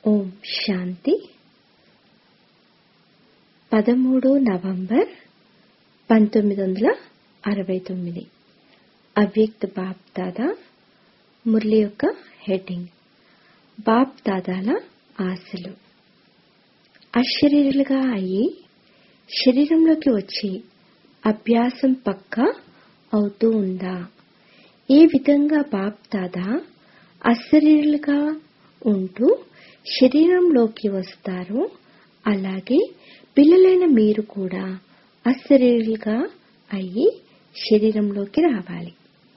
ఓం శాంతి పదమూడు నవంబర్ పంతొమ్మిది వందల అరవై తొమ్మిది అవ్యక్త బాప్ దాదా మురళి యొక్క హెడ్డింగ్ బాప్ దాదాల ఆశలు అశరీరులుగా అయ్యి శరీరంలోకి వచ్చి అభ్యాసం పక్కా అవుతూ ఉందా ఏ విధంగా బాప్ దాదా అశరీరులుగా ఉంటూ శరీరంలోకి వస్తారో అలాగే పిల్లలైన మీరు కూడా అశరీరులుగా అయ్యి శరీరంలోకి రావాలి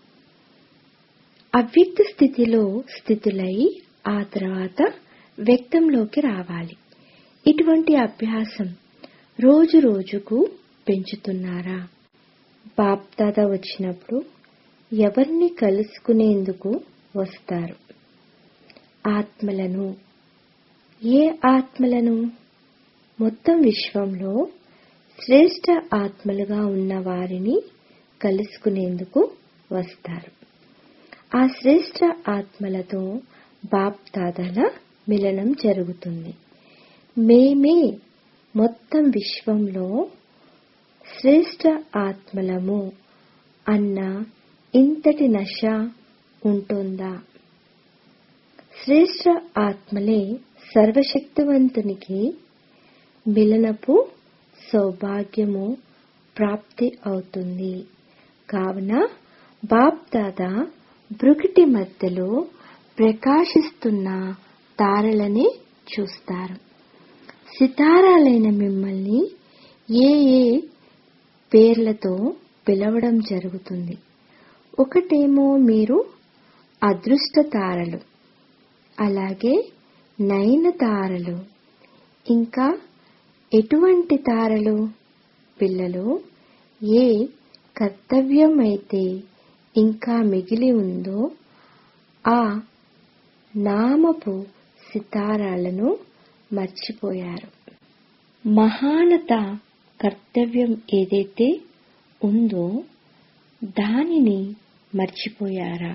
అవ్యక్త స్థితిలో స్థితులై ఆ తర్వాత వ్యక్తంలోకి రావాలి ఇటువంటి అభ్యాసం రోజు రోజుకు పెంచుతున్నారా బాప్ దాదా వచ్చినప్పుడు ఎవరిని కలుసుకునేందుకు వస్తారు ఆత్మలను ఏ ఆత్మలను మొత్తం విశ్వంలో శ్రేష్ట ఆత్మలుగా ఉన్న వారిని కలుసుకునేందుకు వస్తారు ఆ శ్రేష్ట ఆత్మలతో బాప్ దాదాల మిలనం జరుగుతుంది మేమే మొత్తం విశ్వంలో శ్రేష్ట ఆత్మలము అన్న ఇంతటి నశ ఉంటుందా శ్రేష్ట ఆత్మలే సర్వశక్తివంతునికి మిలనపు సౌభాగ్యము ప్రాప్తి అవుతుంది కావున బాప్ దాదా బ్రుకిటి మధ్యలో ప్రకాశిస్తున్న తారలని చూస్తారు సితారాలైన మిమ్మల్ని ఏ ఏ పేర్లతో పిలవడం జరుగుతుంది ఒకటేమో మీరు అదృష్ట తారలు అలాగే నయన తారలు ఇంకా ఎటువంటి తారలు పిల్లలు ఏ కర్తవ్యం అయితే ఇంకా మిగిలి ఉందో ఆ నామపు సితారాలను మర్చిపోయారు మహానత కర్తవ్యం ఏదైతే ఉందో దానిని మర్చిపోయారా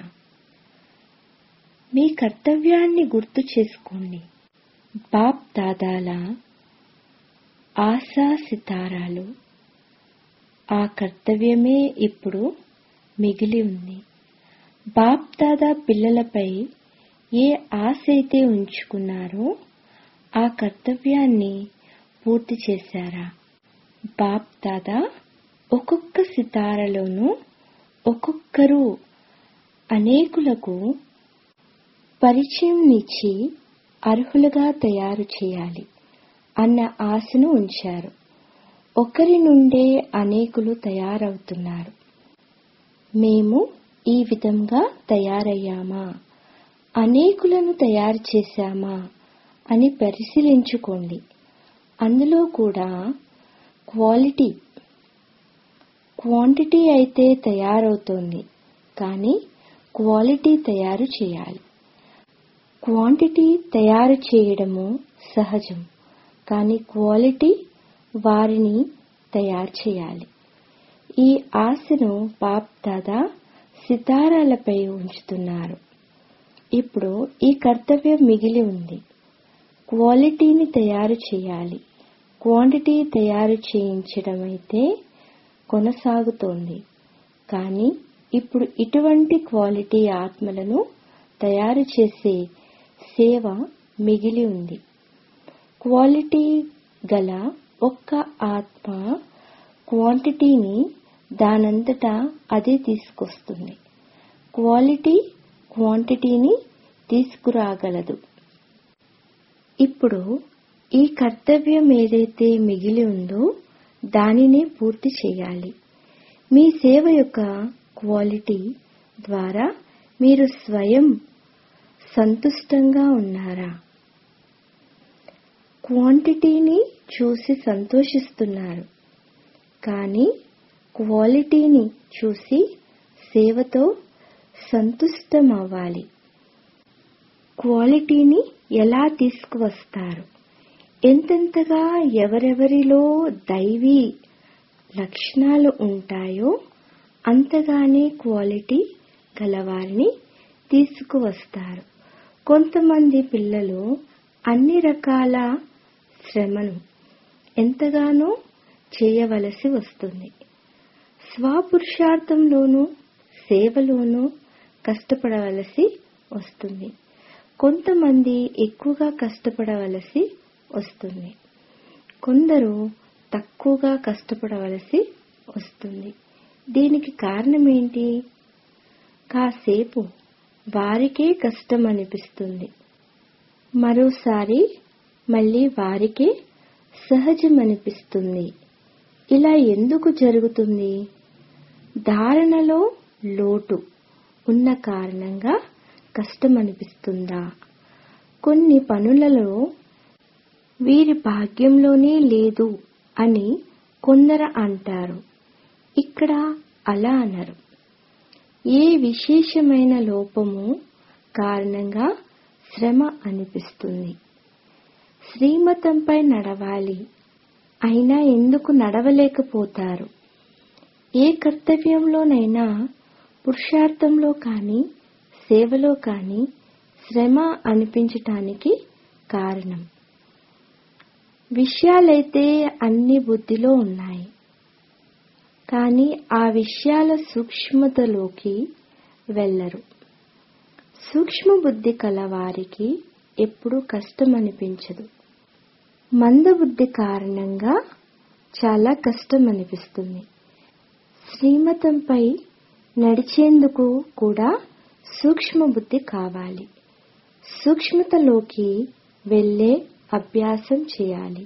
మీ కర్తవ్యాన్ని గుర్తు చేసుకోండి బాప్ దాదాల ఆశా సితారాలు ఆ కర్తవ్యమే ఇప్పుడు మిగిలి ఉంది బాప్ దాదా పిల్లలపై ఏ ఆశ అయితే ఉంచుకున్నారో ఆ కర్తవ్యాన్ని పూర్తి చేశారా బాప్ దాదా ఒక్కొక్క సితారలోనూ ఒక్కొక్కరు అనేకులకు పరిచయం ఇచ్చి అర్హులుగా తయారు చేయాలి అన్న ఆశను ఉంచారు ఒకరి నుండే అనేకులు తయారవుతున్నారు మేము ఈ విధంగా తయారయ్యామా అనేకులను తయారు చేశామా అని పరిశీలించుకోండి అందులో కూడా క్వాలిటీ క్వాంటిటీ అయితే తయారవుతోంది కానీ క్వాలిటీ తయారు చేయాలి క్వాంటిటీ తయారు చేయడము సహజం కానీ క్వాలిటీ వారిని తయారు చేయాలి ఈ ఆశను బాప్ దాదా సితారాలపై ఉంచుతున్నారు ఇప్పుడు ఈ కర్తవ్యం మిగిలి ఉంది క్వాలిటీని తయారు చేయాలి క్వాంటిటీ తయారు చేయించడం అయితే కొనసాగుతోంది కానీ ఇప్పుడు ఇటువంటి క్వాలిటీ ఆత్మలను తయారు చేసే సేవ మిగిలి ఉంది క్వాలిటీ గల ఒక్క ఆత్మ క్వాంటిటీని దానంతటా అదే తీసుకొస్తుంది క్వాలిటీ క్వాంటిటీని తీసుకురాగలదు ఇప్పుడు ఈ కర్తవ్యం ఏదైతే మిగిలి ఉందో దానినే పూర్తి చేయాలి మీ సేవ యొక్క క్వాలిటీ ద్వారా మీరు స్వయం సంతుష్టంగా ఉన్నారా క్వాంటిటీని చూసి సంతోషిస్తున్నారు కానీ క్వాలిటీని చూసి సేవతో సంతుష్టమవ్వాలి క్వాలిటీని ఎలా తీసుకువస్తారు ఎంతెంతగా ఎవరెవరిలో దైవీ లక్షణాలు ఉంటాయో అంతగానే క్వాలిటీ గలవారిని తీసుకువస్తారు కొంతమంది పిల్లలు అన్ని రకాల శ్రమను ఎంతగానో చేయవలసి వస్తుంది స్వపురుషార్థంలోనూ సేవలోనూ కష్టపడవలసి వస్తుంది కొంతమంది ఎక్కువగా కష్టపడవలసి వస్తుంది కొందరు తక్కువగా కష్టపడవలసి వస్తుంది దీనికి కారణం ఏంటి కాసేపు వారికే కష్టం అనిపిస్తుంది మరోసారి మళ్ళీ వారికే సహజమనిపిస్తుంది ఇలా ఎందుకు జరుగుతుంది ధారణలో లోటు ఉన్న కారణంగా కష్టమనిపిస్తుందా కొన్ని పనులలో వీరి భాగ్యంలోనే లేదు అని కొందరు అంటారు ఇక్కడ అలా అనరు ఏ విశేషమైన లోపము కారణంగా శ్రమ అనిపిస్తుంది శ్రీమతంపై నడవాలి అయినా ఎందుకు నడవలేకపోతారు ఏ కర్తవ్యంలోనైనా పురుషార్థంలో కానీ సేవలో కానీ శ్రమ అనిపించటానికి కారణం విషయాలైతే అన్ని బుద్ధిలో ఉన్నాయి కానీ ఆ విషయాల సూక్ష్మతలోకి వెళ్ళరు సూక్ష్మ బుద్ధి కలవారికి ఎప్పుడూ కష్టం అనిపించదు మందబుద్ధి కారణంగా చాలా కష్టం అనిపిస్తుంది శ్రీమతంపై నడిచేందుకు కూడా సూక్ష్మ బుద్ధి కావాలి సూక్ష్మతలోకి వెళ్ళే అభ్యాసం చేయాలి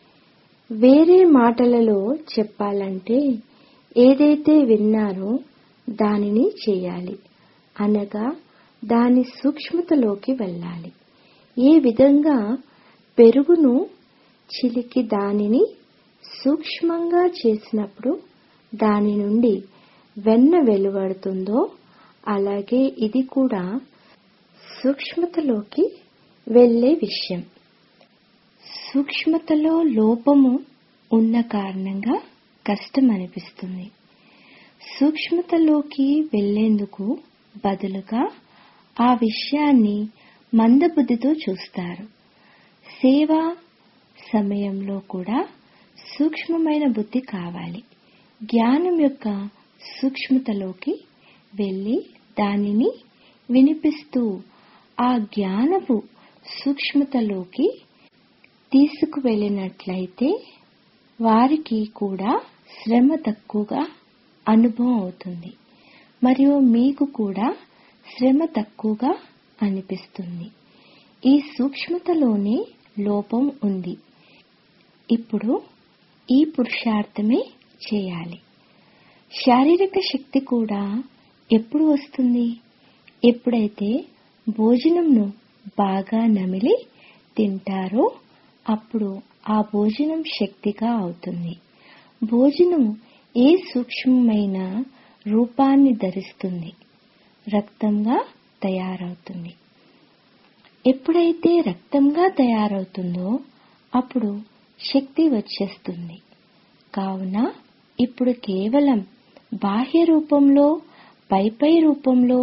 వేరే మాటలలో చెప్పాలంటే ఏదైతే విన్నారో దానిని చేయాలి అనగా దాని సూక్ష్మతలోకి వెళ్ళాలి ఏ విధంగా పెరుగును చిలికి దానిని సూక్ష్మంగా చేసినప్పుడు దాని నుండి వెన్న వెలువడుతుందో అలాగే ఇది కూడా సూక్ష్మతలోకి వెళ్ళే విషయం సూక్ష్మతలో లోపము ఉన్న కారణంగా కష్టం అనిపిస్తుంది సూక్ష్మతలోకి వెళ్లేందుకు బదులుగా ఆ విషయాన్ని మందబుద్ధితో చూస్తారు సేవా సమయంలో కూడా సూక్ష్మమైన బుద్ధి కావాలి జ్ఞానం యొక్క సూక్ష్మతలోకి వెళ్ళి దానిని వినిపిస్తూ ఆ జ్ఞానపు సూక్ష్మతలోకి తీసుకువెళ్ళినట్లయితే వారికి కూడా శ్రమ తక్కువగా అనుభవం అవుతుంది మరియు మీకు కూడా శ్రమ తక్కువగా అనిపిస్తుంది ఈ సూక్ష్మతలోనే లోపం ఉంది ఇప్పుడు ఈ పురుషార్థమే చేయాలి శారీరక శక్తి కూడా ఎప్పుడు వస్తుంది ఎప్పుడైతే భోజనంను బాగా నమిలి తింటారో అప్పుడు ఆ భోజనం శక్తిగా అవుతుంది భోజనం ఏ సూక్ష్మమైన రూపాన్ని ధరిస్తుంది రక్తంగా తయారవుతుంది ఎప్పుడైతే రక్తంగా తయారవుతుందో అప్పుడు శక్తి వచ్చేస్తుంది కావున ఇప్పుడు కేవలం బాహ్య రూపంలో పైపై రూపంలో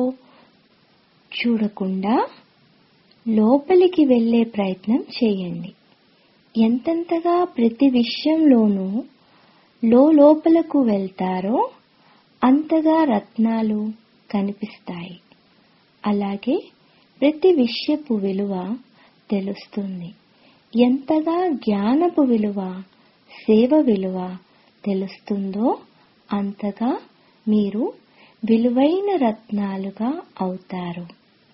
చూడకుండా లోపలికి వెళ్ళే ప్రయత్నం చేయండి ఎంతెంతగా ప్రతి విషయంలోనూ లోపలకు వెళ్తారో అంతగా రత్నాలు కనిపిస్తాయి అలాగే ప్రతి విషయపు విలువ తెలుస్తుంది ఎంతగా జ్ఞానపు విలువ సేవ విలువ తెలుస్తుందో అంతగా మీరు విలువైన రత్నాలుగా అవుతారు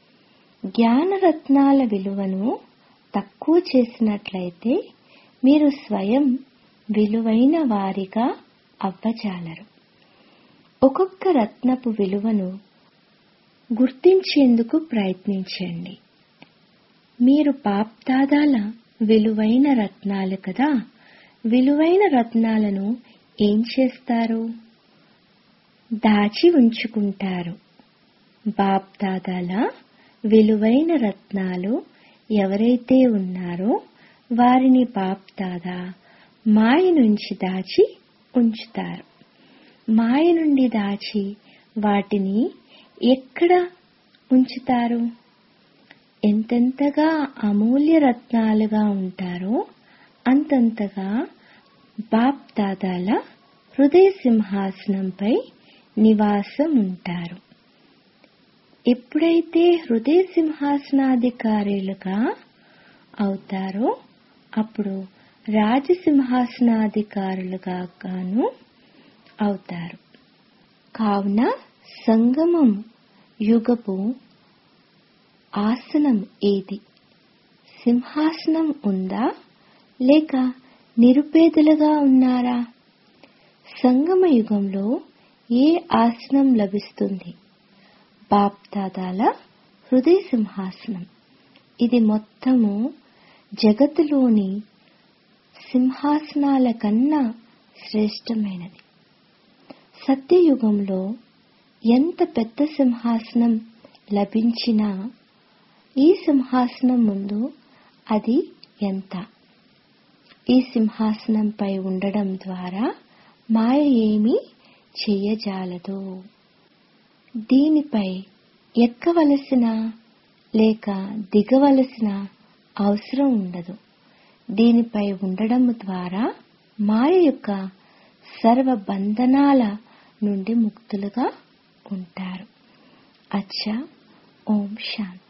జ్ఞానరత్నాల విలువను తక్కువ చేసినట్లయితే మీరు స్వయం విలువైన వారిగా అవ్వజాలరు ఒక్కొక్క రత్నపు విలువను గుర్తించేందుకు ప్రయత్నించండి మీరు పాప్దాదాల విలువైన రత్నాలు కదా విలువైన రత్నాలను ఏం చేస్తారు దాచి ఉంచుకుంటారు బాప్దాదాల విలువైన రత్నాలు ఎవరైతే ఉన్నారో వారిని బాప్దాదా మాయ నుంచి దాచి ఉంచుతారు మాయ నుండి దాచి వాటిని ఎక్కడ ఉంచుతారు ఎంతెంతగా అమూల్య రత్నాలుగా ఉంటారో అంతంతగా బాప్ దాదాల హృదయ సింహాసనంపై నివాసం ఉంటారు ఎప్పుడైతే హృదయ సింహాసనాధికారులుగా అవుతారో అప్పుడు రాజసింహాసనాధికారులుగా గాను అవుతారు కావున సంగమం యుగపు ఆసనం ఏది సింహాసనం ఉందా లేక నిరుపేదలుగా ఉన్నారా సంగమ యుగంలో ఏ ఆసనం లభిస్తుంది బాప్దాదాల హృదయ సింహాసనం ఇది మొత్తము జగత్తులోని సింహాసనాల కన్నా శ్రేష్టమైనది సత్యయుగంలో ఎంత పెద్ద సింహాసనం లభించినా ఈ సింహాసనం ముందు అది ఎంత ఈ సింహాసనంపై ఉండడం ద్వారా మాయ ఏమీ చెయ్యజాలదు దీనిపై ఎక్కవలసిన లేక దిగవలసిన అవసరం ఉండదు దీనిపై ఉండడం ద్వారా మాయ యొక్క సర్వ బంధనాల నుండి ముక్తులుగా ఉంటారు అచ్చా ఓం శాంతి